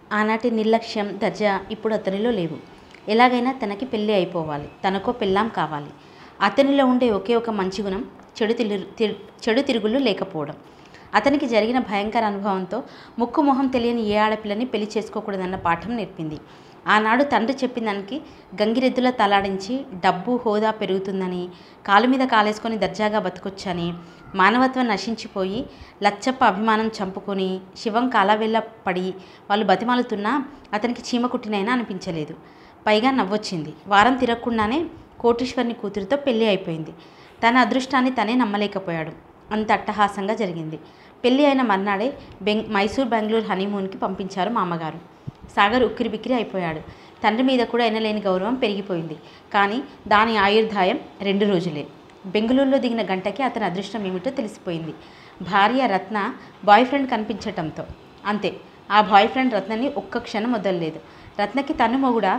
ఆనాటి నిర్లక్ష్యం దర్జా ఇప్పుడు అతనిలో లేవు ఎలాగైనా తనకి పెళ్ళి అయిపోవాలి తనకో పెళ్ళాం కావాలి అతనిలో ఉండే ఒకే ఒక మంచి గుణం చెడు తిరు తిరు- చెడు తిరుగుళ్ళు లేకపోవడం అతనికి జరిగిన భయంకర అనుభవంతో ముక్కు మొహం తెలియని ఏ ఆడపిల్లని పెళ్లి చేసుకోకూడదన్న పాఠం నేర్పింది ఆనాడు తండ్రి చెప్పిన దానికి గంగిరెద్దుల తలాడించి డబ్బు హోదా పెరుగుతుందని కాలు మీద కాలేసుకొని దర్జాగా బతకొచ్చని మానవత్వం నశించిపోయి లచ్చప్ప అభిమానం చంపుకొని శివం కాలవెళ్ళ పడి వాళ్ళు బతిమాలుతున్నా అతనికి చీమ కుట్టినైనా అనిపించలేదు పైగా నవ్వొచ్చింది వారం తిరగకుండానే కోటీశ్వరుని కూతురితో పెళ్లి అయిపోయింది తన అదృష్టాన్ని తనే నమ్మలేకపోయాడు అంత అట్టహాసంగా జరిగింది పెళ్లి అయిన మర్నాడే బెంగ్ మైసూర్ బెంగళూరు హనీమూన్కి పంపించారు మామగారు సాగర్ ఉక్కిరి బిక్కిరి అయిపోయాడు తండ్రి మీద కూడా ఎనలేని గౌరవం పెరిగిపోయింది కానీ దాని ఆయుర్దాయం రెండు రోజులే బెంగళూరులో దిగిన గంటకి అతని అదృష్టం ఏమిటో తెలిసిపోయింది భార్య రత్న బాయ్ ఫ్రెండ్ కనిపించటంతో అంతే ఆ బాయ్ ఫ్రెండ్ రత్నని ఒక్క క్షణం వదలలేదు రత్నకి తను మొగుడా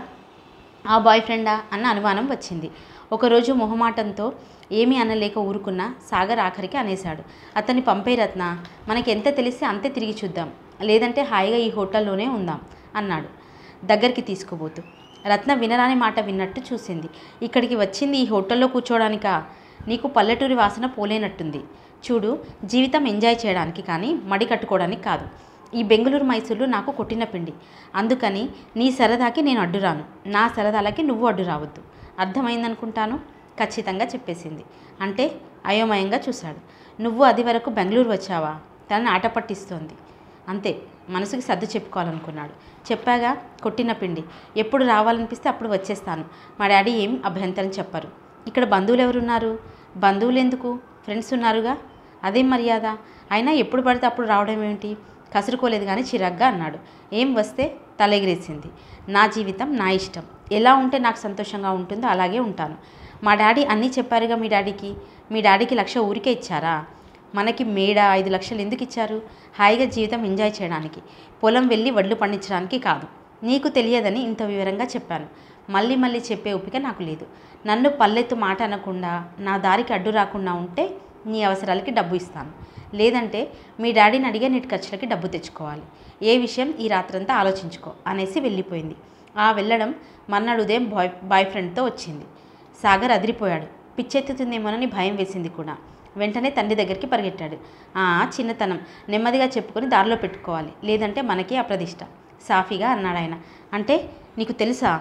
ఆ బాయ్ ఫ్రెండా అన్న అనుమానం వచ్చింది ఒకరోజు మొహమాటంతో ఏమీ అనలేక ఊరుకున్న సాగర్ ఆఖరికి అనేశాడు అతన్ని పంపే రత్న మనకి ఎంత తెలిస్తే అంతే తిరిగి చూద్దాం లేదంటే హాయిగా ఈ హోటల్లోనే ఉందాం అన్నాడు దగ్గరికి తీసుకుపోతూ రత్న వినరాని మాట విన్నట్టు చూసింది ఇక్కడికి వచ్చింది ఈ హోటల్లో కూర్చోడానికా నీకు పల్లెటూరి వాసన పోలేనట్టుంది చూడు జీవితం ఎంజాయ్ చేయడానికి కానీ మడి కట్టుకోవడానికి కాదు ఈ బెంగళూరు మైసూర్లు నాకు కొట్టిన పిండి అందుకని నీ సరదాకి నేను అడ్డురాను నా సరదాలకి నువ్వు అడ్డు రావద్దు అర్థమైందనుకుంటాను ఖచ్చితంగా చెప్పేసింది అంటే అయోమయంగా చూశాడు నువ్వు అది వరకు బెంగళూరు వచ్చావా తనని ఆట పట్టిస్తోంది అంతే మనసుకి సర్దు చెప్పుకోవాలనుకున్నాడు చెప్పాగా కొట్టిన పిండి ఎప్పుడు రావాలనిపిస్తే అప్పుడు వచ్చేస్తాను మా డాడీ ఏం అభ్యంతరం చెప్పరు ఇక్కడ బంధువులు ఎవరున్నారు బంధువులు ఎందుకు ఫ్రెండ్స్ ఉన్నారుగా అదేం మర్యాద అయినా ఎప్పుడు పడితే అప్పుడు రావడం ఏమిటి కసురుకోలేదు కానీ చిరాగ్గా అన్నాడు ఏం వస్తే తలెగిరేసింది నా జీవితం నా ఇష్టం ఎలా ఉంటే నాకు సంతోషంగా ఉంటుందో అలాగే ఉంటాను మా డాడీ అన్నీ చెప్పారుగా మీ డాడీకి మీ డాడీకి లక్ష ఊరికే ఇచ్చారా మనకి మేడ ఐదు లక్షలు ఎందుకు ఇచ్చారు హాయిగా జీవితం ఎంజాయ్ చేయడానికి పొలం వెళ్ళి వడ్లు పండించడానికి కాదు నీకు తెలియదని ఇంత వివరంగా చెప్పాను మళ్ళీ మళ్ళీ చెప్పే ఓపిక నాకు లేదు నన్ను పల్లెత్తు మాట అనకుండా నా దారికి అడ్డు రాకుండా ఉంటే నీ అవసరాలకి డబ్బు ఇస్తాను లేదంటే మీ డాడీని అడిగే నీటి ఖర్చులకి డబ్బు తెచ్చుకోవాలి ఏ విషయం ఈ రాత్రంతా ఆలోచించుకో అనేసి వెళ్ళిపోయింది ఆ వెళ్ళడం మర్నాడు ఉదయం బాయ్ బాయ్ ఫ్రెండ్తో వచ్చింది సాగర్ అదిరిపోయాడు పిచ్చెత్తుతుందేమోనని భయం వేసింది కూడా వెంటనే తండ్రి దగ్గరికి పరిగెట్టాడు ఆ చిన్నతనం నెమ్మదిగా చెప్పుకొని దారిలో పెట్టుకోవాలి లేదంటే మనకే అప్రదిష్ట సాఫీగా అన్నాడు ఆయన అంటే నీకు తెలుసా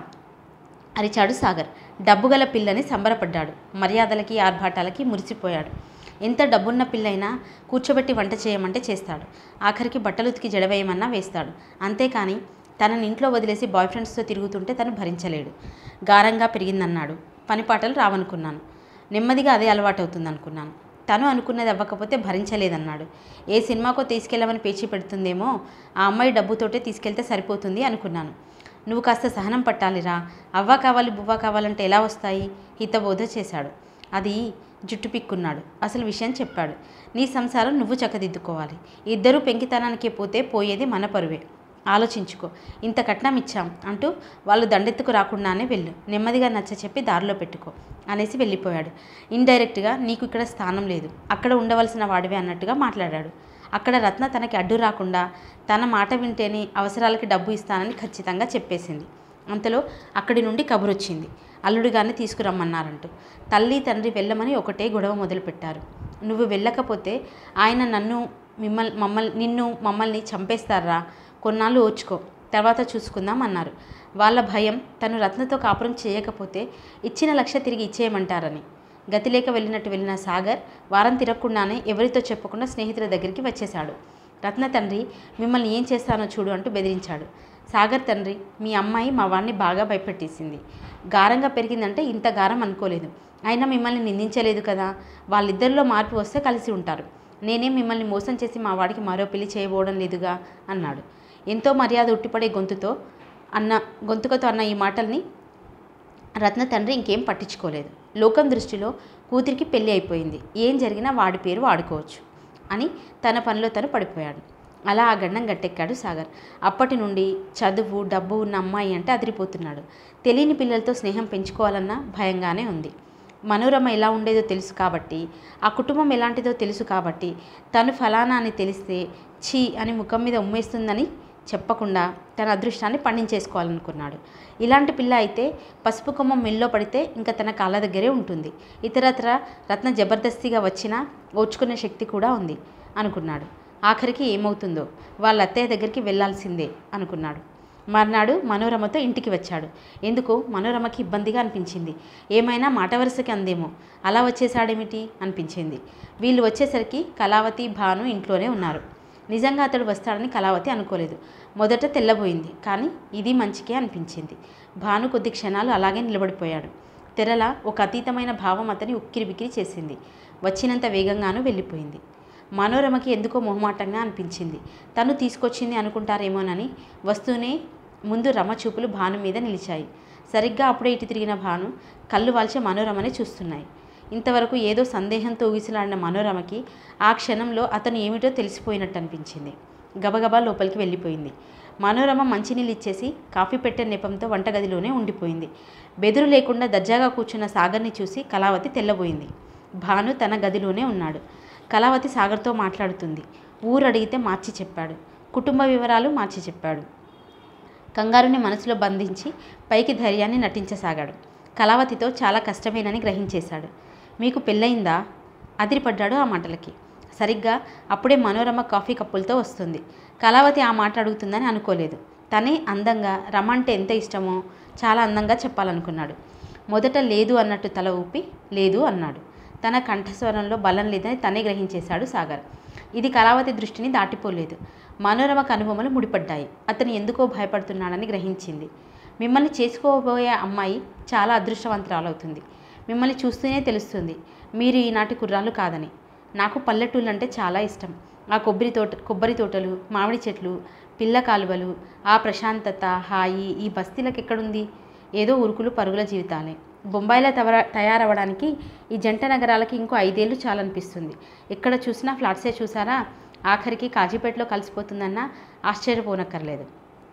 అరిచాడు సాగర్ డబ్బుగల పిల్లని సంబరపడ్డాడు మర్యాదలకి ఆర్భాటాలకి మురిసిపోయాడు ఎంత డబ్బున్న పిల్లైనా కూర్చోబెట్టి వంట చేయమంటే చేస్తాడు ఆఖరికి బట్టలు ఉతికి జడవేయమన్నా వేస్తాడు అంతేకాని తనని ఇంట్లో వదిలేసి బాయ్ ఫ్రెండ్స్తో తిరుగుతుంటే తను భరించలేడు గారంగా పెరిగిందన్నాడు పనిపాటలు రావనుకున్నాను నెమ్మదిగా అదే అలవాటు అవుతుంది అనుకున్నాను తను అనుకున్నది అవ్వకపోతే భరించలేదన్నాడు ఏ సినిమాకో తీసుకెళ్ళమని పేచీ పెడుతుందేమో ఆ అమ్మాయి డబ్బుతోటే తీసుకెళ్తే సరిపోతుంది అనుకున్నాను నువ్వు కాస్త సహనం పట్టాలిరా అవ్వ కావాలి బువ్వ కావాలంటే ఎలా వస్తాయి హితబోధ చేశాడు అది జుట్టు పిక్కున్నాడు అసలు విషయం చెప్పాడు నీ సంసారం నువ్వు చక్కదిద్దుకోవాలి ఇద్దరూ పెంకితనానికి పోతే పోయేది మన పరువే ఆలోచించుకో ఇంత కట్నం ఇచ్చాం అంటూ వాళ్ళు దండెత్తుకు రాకుండానే వెళ్ళు నెమ్మదిగా నచ్చ చెప్పి దారిలో పెట్టుకో అనేసి వెళ్ళిపోయాడు ఇండైరెక్ట్గా నీకు ఇక్కడ స్థానం లేదు అక్కడ ఉండవలసిన వాడివే అన్నట్టుగా మాట్లాడాడు అక్కడ రత్న తనకి అడ్డు రాకుండా తన మాట వింటేనే అవసరాలకి డబ్బు ఇస్తానని ఖచ్చితంగా చెప్పేసింది అంతలో అక్కడి నుండి కబురొచ్చింది అల్లుడిగానే తీసుకురమ్మన్నారంటూ తల్లి తండ్రి వెళ్ళమని ఒకటే గొడవ మొదలుపెట్టారు నువ్వు వెళ్ళకపోతే ఆయన నన్ను మిమ్మల్ని మమ్మల్ని నిన్ను మమ్మల్ని చంపేస్తారా కొన్నాళ్ళు ఓర్చుకో తర్వాత చూసుకుందాం అన్నారు వాళ్ళ భయం తను రత్నతో కాపురం చేయకపోతే ఇచ్చిన లక్ష తిరిగి ఇచ్చేయమంటారని గతి లేక వెళ్ళినట్టు వెళ్ళిన సాగర్ వారం తిరగకుండానే ఎవరితో చెప్పకుండా స్నేహితుల దగ్గరికి వచ్చేశాడు రత్న తండ్రి మిమ్మల్ని ఏం చేస్తానో చూడు అంటూ బెదిరించాడు సాగర్ తండ్రి మీ అమ్మాయి మా వాడిని బాగా భయపెట్టేసింది గారంగా పెరిగిందంటే ఇంత గారం అనుకోలేదు అయినా మిమ్మల్ని నిందించలేదు కదా వాళ్ళిద్దరిలో మార్పు వస్తే కలిసి ఉంటారు నేనేం మిమ్మల్ని మోసం చేసి మా వాడికి మరో పెళ్లి చేయబోవడం లేదుగా అన్నాడు ఎంతో మర్యాద ఉట్టిపడే గొంతుతో అన్న గొంతుకతో అన్న ఈ మాటల్ని రత్న తండ్రి ఇంకేం పట్టించుకోలేదు లోకం దృష్టిలో కూతురికి పెళ్ళి అయిపోయింది ఏం జరిగినా వాడి పేరు వాడుకోవచ్చు అని తన పనిలో తను పడిపోయాడు అలా ఆ గండం గట్టెక్కాడు సాగర్ అప్పటి నుండి చదువు డబ్బు ఉన్న అమ్మాయి అంటే అదిరిపోతున్నాడు తెలియని పిల్లలతో స్నేహం పెంచుకోవాలన్నా భయంగానే ఉంది మనోరమ ఎలా ఉండేదో తెలుసు కాబట్టి ఆ కుటుంబం ఎలాంటిదో తెలుసు కాబట్టి తను ఫలానా అని తెలిస్తే ఛీ అని ముఖం మీద ఉమ్మేస్తుందని చెప్పకుండా తన అదృష్టాన్ని పండించేసుకోవాలనుకున్నాడు ఇలాంటి పిల్ల అయితే పసుపు కొమ్మ మిల్లో పడితే ఇంకా తన కాళ్ళ దగ్గరే ఉంటుంది ఇతరత్ర రత్న జబర్దస్తిగా వచ్చినా ఓర్చుకునే శక్తి కూడా ఉంది అనుకున్నాడు ఆఖరికి ఏమవుతుందో వాళ్ళ అత్తయ్య దగ్గరికి వెళ్ళాల్సిందే అనుకున్నాడు మర్నాడు మనోరమతో ఇంటికి వచ్చాడు ఎందుకు మనోరమకి ఇబ్బందిగా అనిపించింది ఏమైనా మాట వరుసకి అందేమో అలా వచ్చేసాడేమిటి అనిపించింది వీళ్ళు వచ్చేసరికి కళావతి భాను ఇంట్లోనే ఉన్నారు నిజంగా అతడు వస్తాడని కళావతి అనుకోలేదు మొదట తెల్లబోయింది కానీ ఇది మంచికే అనిపించింది భాను కొద్ది క్షణాలు అలాగే నిలబడిపోయాడు తెరల ఒక అతీతమైన భావం అతని ఉక్కిరి బిక్కిరి చేసింది వచ్చినంత వేగంగానూ వెళ్ళిపోయింది మనోరమకి ఎందుకో మొహమాటంగా అనిపించింది తను తీసుకొచ్చింది అనుకుంటారేమోనని వస్తూనే ముందు రమ చూపులు భాను మీద నిలిచాయి సరిగ్గా అప్పుడే ఇటు తిరిగిన భాను కళ్ళు వాల్చే మనోరమనే చూస్తున్నాయి ఇంతవరకు ఏదో సందేహంతో ఊగిసలాడిన మనోరమకి ఆ క్షణంలో అతను ఏమిటో తెలిసిపోయినట్టు అనిపించింది గబగబా లోపలికి వెళ్ళిపోయింది మనోరమ మంచినీళ్ళు ఇచ్చేసి కాఫీ పెట్టే నెపంతో వంటగదిలోనే ఉండిపోయింది బెదురు లేకుండా దర్జాగా కూర్చున్న సాగర్ని చూసి కళావతి తెల్లబోయింది భాను తన గదిలోనే ఉన్నాడు కళావతి సాగర్తో మాట్లాడుతుంది ఊరు అడిగితే మార్చి చెప్పాడు కుటుంబ వివరాలు మార్చి చెప్పాడు కంగారుని మనసులో బంధించి పైకి ధైర్యాన్ని నటించసాగాడు కళావతితో చాలా కష్టమేనని గ్రహించేశాడు మీకు పెళ్ళయిందా అదిరిపడ్డాడు ఆ మాటలకి సరిగ్గా అప్పుడే మనోరమ కాఫీ కప్పులతో వస్తుంది కళావతి ఆ మాట అడుగుతుందని అనుకోలేదు తనే అందంగా రమ్మంటే ఎంత ఇష్టమో చాలా అందంగా చెప్పాలనుకున్నాడు మొదట లేదు అన్నట్టు తల ఊపి లేదు అన్నాడు తన కంఠస్వరంలో బలం లేదని తనే గ్రహించేశాడు సాగర్ ఇది కళావతి దృష్టిని దాటిపోలేదు మనోరమ కనుబొమ్మలు ముడిపడ్డాయి అతను ఎందుకో భయపడుతున్నాడని గ్రహించింది మిమ్మల్ని చేసుకోబోయే అమ్మాయి చాలా అదృష్టవంతురాలవుతుంది మిమ్మల్ని చూస్తూనే తెలుస్తుంది మీరు ఈనాటి కుర్రాలు కాదని నాకు పల్లెటూళ్ళు అంటే చాలా ఇష్టం ఆ కొబ్బరి తోట కొబ్బరి తోటలు మామిడి చెట్లు పిల్ల కాలువలు ఆ ప్రశాంతత హాయి ఈ బస్తీలకు ఎక్కడుంది ఏదో ఉరుకులు పరుగుల జీవితాలే బొంబాయిలో తవర తయారవడానికి ఈ జంట నగరాలకి ఇంకో ఐదేళ్ళు చాలనిపిస్తుంది ఎక్కడ చూసినా ఫ్లాట్సే చూసారా ఆఖరికి కాజీపేటలో కలిసిపోతుందన్నా ఆశ్చర్యపోనక్కర్లేదు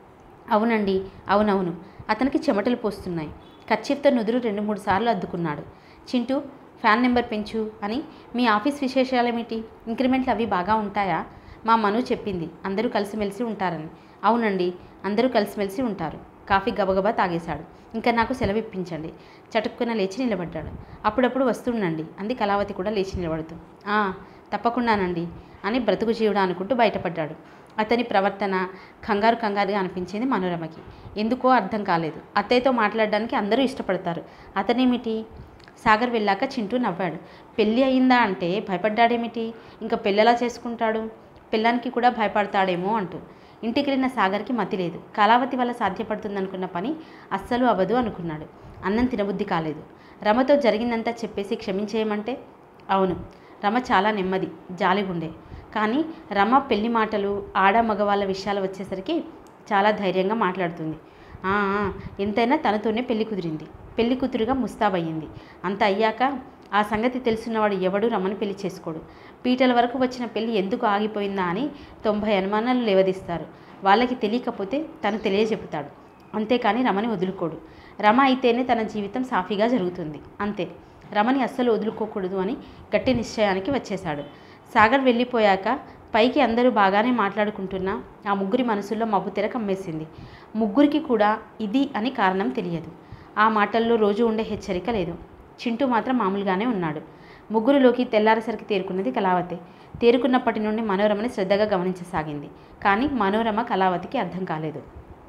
అవునండి అవునవును అతనికి చెమటలు పోస్తున్నాయి కచ్చిఫ్తో నుదురు రెండు మూడు సార్లు అద్దుకున్నాడు చింటూ ఫ్యాన్ నెంబర్ పెంచు అని మీ ఆఫీస్ విశేషాలేమిటి ఇంక్రిమెంట్లు అవి బాగా ఉంటాయా మా మను చెప్పింది అందరూ కలిసిమెలిసి ఉంటారని అవునండి అందరూ కలిసిమెలిసి ఉంటారు కాఫీ గబగబా తాగేశాడు ఇంకా నాకు సెలవు ఇప్పించండి చటుక్కున లేచి నిలబడ్డాడు అప్పుడప్పుడు వస్తుండండి అంది కళావతి కూడా లేచి నిలబడుతూ "ఆ, తప్పకుండానండి అని బ్రతుకు జీవుడా అనుకుంటూ బయటపడ్డాడు అతని ప్రవర్తన కంగారు కంగారుగా అనిపించింది మనోరమకి ఎందుకో అర్థం కాలేదు అత్తయ్యతో మాట్లాడడానికి అందరూ ఇష్టపడతారు అతనేమిటి సాగర్ వెళ్ళాక చింటూ నవ్వాడు పెళ్ళి అయిందా అంటే భయపడ్డాడేమిటి ఇంకా పెళ్ళెలా చేసుకుంటాడు పిల్లానికి కూడా భయపడతాడేమో అంటూ ఇంటికి వెళ్ళిన సాగర్కి మతి లేదు కళావతి వల్ల సాధ్యపడుతుందనుకున్న పని అస్సలు అవ్వదు అనుకున్నాడు అన్నం తినబుద్ధి కాలేదు రమతో జరిగిందంతా చెప్పేసి క్షమించేయమంటే అవును రమ చాలా నెమ్మది జాలిగుండే కానీ రమ పెళ్లి మాటలు ఆడ మగవాళ్ళ విషయాలు వచ్చేసరికి చాలా ధైర్యంగా మాట్లాడుతుంది "ఆ, ఆ, ఎంతైనా తనతోనే పెళ్లి కుదిరింది పెళ్లి కూతురుగా ముస్తాబయ్యింది అంత అయ్యాక ఆ సంగతి తెలుసున్నవాడు ఎవడు రమను పెళ్లి చేసుకోడు పీటల వరకు వచ్చిన పెళ్లి ఎందుకు ఆగిపోయిందా అని తొంభై అనుమానాలు లేవదీస్తారు వాళ్ళకి తెలియకపోతే తను తెలియజెపుతాడు అంతేకాని రమని వదులుకోడు రమ అయితేనే తన జీవితం సాఫీగా జరుగుతుంది అంతే రమని అస్సలు వదులుకోకూడదు అని గట్టి నిశ్చయానికి వచ్చేశాడు సాగర్ వెళ్ళిపోయాక పైకి అందరూ బాగానే మాట్లాడుకుంటున్నా ఆ ముగ్గురి మనసుల్లో మబ్బుతెర కమ్మేసింది ముగ్గురికి కూడా ఇది అని కారణం తెలియదు ఆ మాటల్లో రోజు ఉండే హెచ్చరిక లేదు చింటూ మాత్రం మామూలుగానే ఉన్నాడు ముగ్గురులోకి తెల్లారేసరికి తేరుకున్నది కళావతి తేరుకున్నప్పటి నుండి మనోరమని శ్రద్ధగా గమనించసాగింది కానీ మనోరమ కళావతికి అర్థం కాలేదు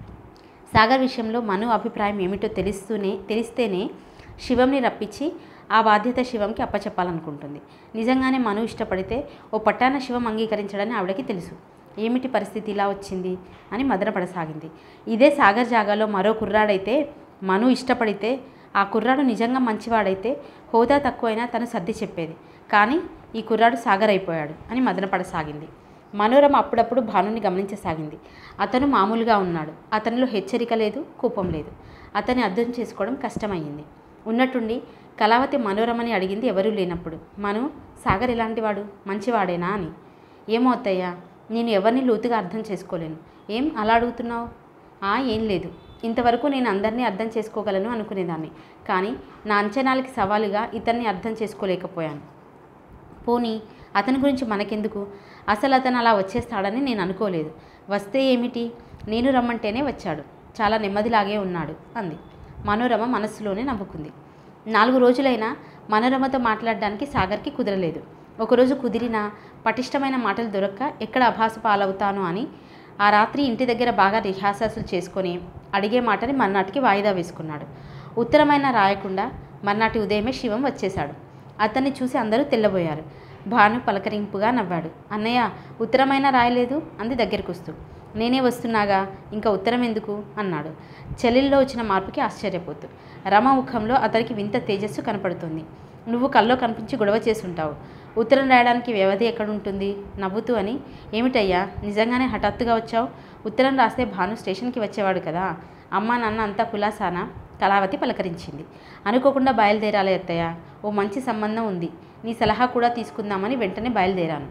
సాగర్ విషయంలో మను అభిప్రాయం ఏమిటో తెలుస్తూనే తెలిస్తేనే శివంని రప్పించి ఆ బాధ్యత శివంకి అప్పచెప్పాలనుకుంటుంది నిజంగానే మను ఇష్టపడితే ఓ పట్టాన శివం అంగీకరించడని ఆవిడకి తెలుసు ఏమిటి పరిస్థితి ఇలా వచ్చింది అని మదనపడసాగింది ఇదే సాగర్ జాగాలో మరో కుర్రాడైతే మను ఇష్టపడితే ఆ కుర్రాడు నిజంగా మంచివాడైతే హోదా తక్కువైనా తను సర్ది చెప్పేది కానీ ఈ కుర్రాడు సాగర్ అయిపోయాడు అని మదనపడసాగింది మనోరమ అప్పుడప్పుడు భానుని గమనించసాగింది అతను మామూలుగా ఉన్నాడు అతనిలో హెచ్చరిక లేదు కోపం లేదు అతన్ని అర్థం చేసుకోవడం కష్టమయ్యింది ఉన్నట్టుండి కళావతి మనోరమని అడిగింది ఎవరూ లేనప్పుడు మను సాగర్ ఎలాంటివాడు మంచివాడేనా అని ఏమో అత్తయ్య నేను ఎవరిని లోతుగా అర్థం చేసుకోలేను ఏం అలా అడుగుతున్నావు ఆ ఏం లేదు ఇంతవరకు నేను అందరినీ అర్థం చేసుకోగలను అనుకునేదాన్ని కానీ నా అంచనాలకి సవాలుగా ఇతన్ని అర్థం చేసుకోలేకపోయాను పోనీ అతని గురించి మనకెందుకు అసలు అతను అలా వచ్చేస్తాడని నేను అనుకోలేదు వస్తే ఏమిటి నేను రమ్మంటేనే వచ్చాడు చాలా నెమ్మదిలాగే ఉన్నాడు అంది మనోరమ మనస్సులోనే నవ్వుకుంది నాలుగు రోజులైనా మనోరమతో మాట్లాడడానికి సాగర్కి కుదరలేదు ఒకరోజు కుదిరినా పటిష్టమైన మాటలు దొరక్క ఎక్కడ అభాస పాలవుతాను అని ఆ రాత్రి ఇంటి దగ్గర బాగా రిహార్సల్స్ చేసుకొని అడిగే మాటని మర్నాటికి వాయిదా వేసుకున్నాడు ఉత్తరమైన రాయకుండా మర్నాటి ఉదయమే శివం వచ్చేశాడు అతన్ని చూసి అందరూ తెల్లబోయారు భాను పలకరింపుగా నవ్వాడు అన్నయ్య ఉత్తరమైన రాయలేదు అంది దగ్గరికి వస్తూ నేనే వస్తున్నాగా ఇంకా ఉత్తరం ఎందుకు అన్నాడు చెల్లెల్లో వచ్చిన మార్పుకి ఆశ్చర్యపోతూ రమ ముఖంలో అతనికి వింత తేజస్సు కనపడుతుంది నువ్వు కల్లో కనిపించి గొడవ చేసుంటావు ఉత్తరం రాయడానికి వ్యవధి ఎక్కడుంటుంది నవ్వుతూ అని ఏమిటయ్యా నిజంగానే హఠాత్తుగా వచ్చావు ఉత్తరం రాస్తే భాను స్టేషన్కి వచ్చేవాడు కదా అమ్మ నాన్న అంతా కులాసానా కళావతి పలకరించింది అనుకోకుండా బయలుదేరాలి అత్తయ్య ఓ మంచి సంబంధం ఉంది నీ సలహా కూడా తీసుకుందామని వెంటనే బయలుదేరాను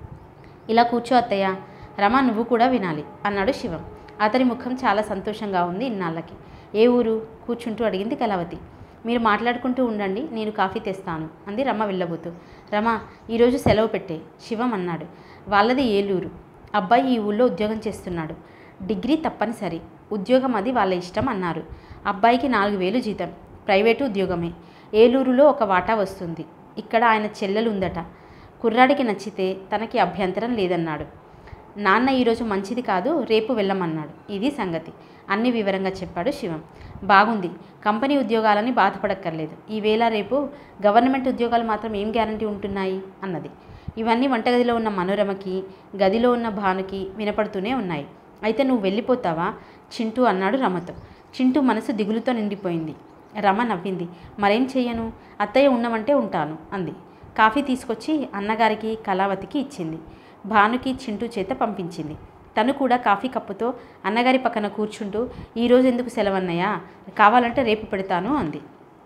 ఇలా కూర్చో అత్తయ్య రమ నువ్వు కూడా వినాలి అన్నాడు శివం అతని ముఖం చాలా సంతోషంగా ఉంది ఇన్నాళ్ళకి ఏ ఊరు కూర్చుంటూ అడిగింది కళావతి మీరు మాట్లాడుకుంటూ ఉండండి నేను కాఫీ తెస్తాను అంది రమ వెళ్ళబోతూ రమ ఈరోజు సెలవు పెట్టే శివం అన్నాడు వాళ్ళది ఏలూరు అబ్బాయి ఈ ఊళ్ళో ఉద్యోగం చేస్తున్నాడు డిగ్రీ తప్పనిసరి ఉద్యోగం అది వాళ్ళ ఇష్టం అన్నారు అబ్బాయికి నాలుగు వేలు జీతం ప్రైవేటు ఉద్యోగమే ఏలూరులో ఒక వాటా వస్తుంది ఇక్కడ ఆయన చెల్లెలు ఉందట కుర్రాడికి నచ్చితే తనకి అభ్యంతరం లేదన్నాడు నాన్న ఈరోజు మంచిది కాదు రేపు వెళ్ళమన్నాడు ఇది సంగతి అన్ని వివరంగా చెప్పాడు శివం బాగుంది కంపెనీ ఉద్యోగాలని బాధపడక్కర్లేదు ఈవేళ రేపు గవర్నమెంట్ ఉద్యోగాలు మాత్రం ఏం గ్యారంటీ ఉంటున్నాయి అన్నది ఇవన్నీ వంటగదిలో ఉన్న మనోరమకి గదిలో ఉన్న భానుకి వినపడుతూనే ఉన్నాయి అయితే నువ్వు వెళ్ళిపోతావా చింటూ అన్నాడు రమతో చింటూ మనసు దిగులుతో నిండిపోయింది రమ నవ్వింది మరేం చెయ్యను అత్తయ్య ఉండమంటే ఉంటాను అంది కాఫీ తీసుకొచ్చి అన్నగారికి కళావతికి ఇచ్చింది భానుకి చింటూ చేత పంపించింది తను కూడా కాఫీ కప్పుతో అన్నగారి పక్కన కూర్చుంటూ ఈరోజు ఎందుకు సెలవన్నయ్యా కావాలంటే రేపు పెడతాను అంది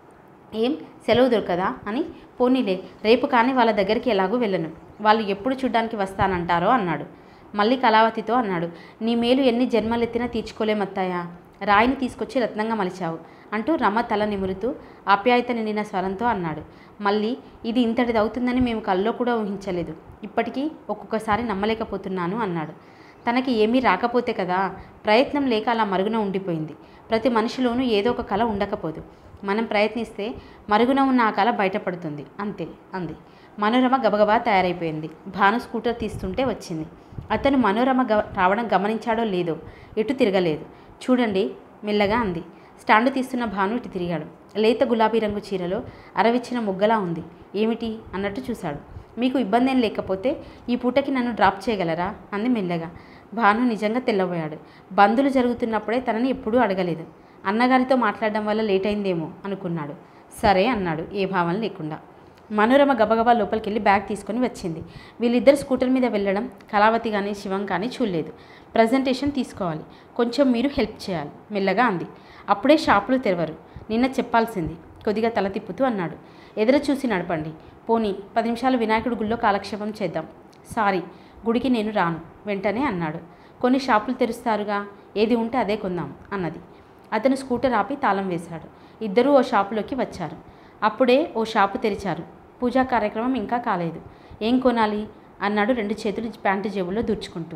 ఏం సెలవు దొరకదా అని పోనీలే రేపు కానీ వాళ్ళ దగ్గరికి ఎలాగూ వెళ్ళను వాళ్ళు ఎప్పుడు చూడ్డానికి వస్తానంటారో అన్నాడు మళ్ళీ కళావతితో అన్నాడు నీ మేలు ఎన్ని జన్మలెత్తినా తీర్చుకోలేమత్తాయా రాయిని తీసుకొచ్చి రత్నంగా మలిచావు అంటూ రమ తల నిమురుతూ ఆప్యాయత నిండిన స్వరంతో అన్నాడు మళ్ళీ ఇది ఇంతటిది అవుతుందని మేము కల్లో కూడా ఊహించలేదు ఇప్పటికీ ఒక్కొక్కసారి నమ్మలేకపోతున్నాను అన్నాడు తనకి ఏమీ రాకపోతే కదా ప్రయత్నం లేక అలా మరుగున ఉండిపోయింది ప్రతి మనిషిలోనూ ఏదో ఒక కళ ఉండకపోదు మనం ప్రయత్నిస్తే మరుగున ఉన్న ఆ కళ బయటపడుతుంది అంతే అంది మనోరమ గబగబా తయారైపోయింది భాను స్కూటర్ తీస్తుంటే వచ్చింది అతను మనోరమ గ రావడం గమనించాడో లేదో ఎటు తిరగలేదు చూడండి మెల్లగా అంది స్టాండ్ తీస్తున్న భాను ఇటు తిరిగాడు లేత గులాబీ రంగు చీరలో అరవిచ్చిన ముగ్గలా ఉంది ఏమిటి అన్నట్టు చూశాడు మీకు ఇబ్బంది ఏం లేకపోతే ఈ పూటకి నన్ను డ్రాప్ చేయగలరా అంది మెల్లగా భాను నిజంగా తెల్లబోయాడు బందులు జరుగుతున్నప్పుడే తనని ఎప్పుడూ అడగలేదు అన్నగారితో మాట్లాడడం వల్ల లేట్ అయిందేమో అనుకున్నాడు సరే అన్నాడు ఏ భావం లేకుండా మనోరమ గబగబా లోపలికి వెళ్ళి బ్యాగ్ తీసుకొని వచ్చింది వీళ్ళిద్దరు స్కూటర్ మీద వెళ్ళడం కళావతి కానీ శివం కానీ చూడలేదు ప్రజెంటేషన్ తీసుకోవాలి కొంచెం మీరు హెల్ప్ చేయాలి మెల్లగా అంది అప్పుడే షాపులు తెరవరు నిన్న చెప్పాల్సింది కొద్దిగా తల తిప్పుతూ అన్నాడు ఎదురు చూసి నడపండి పోనీ పది నిమిషాలు వినాయకుడి గుళ్ళో కాలక్షేపం చేద్దాం సారీ గుడికి నేను రాను వెంటనే అన్నాడు కొన్ని షాపులు తెరుస్తారుగా ఏది ఉంటే అదే కొందాం అన్నది అతను స్కూటర్ ఆపి తాళం వేశాడు ఇద్దరూ ఓ షాపులోకి వచ్చారు అప్పుడే ఓ షాపు తెరిచారు పూజా కార్యక్రమం ఇంకా కాలేదు ఏం కొనాలి అన్నాడు రెండు చేతులు ప్యాంటు జేబులో దూర్చుకుంటూ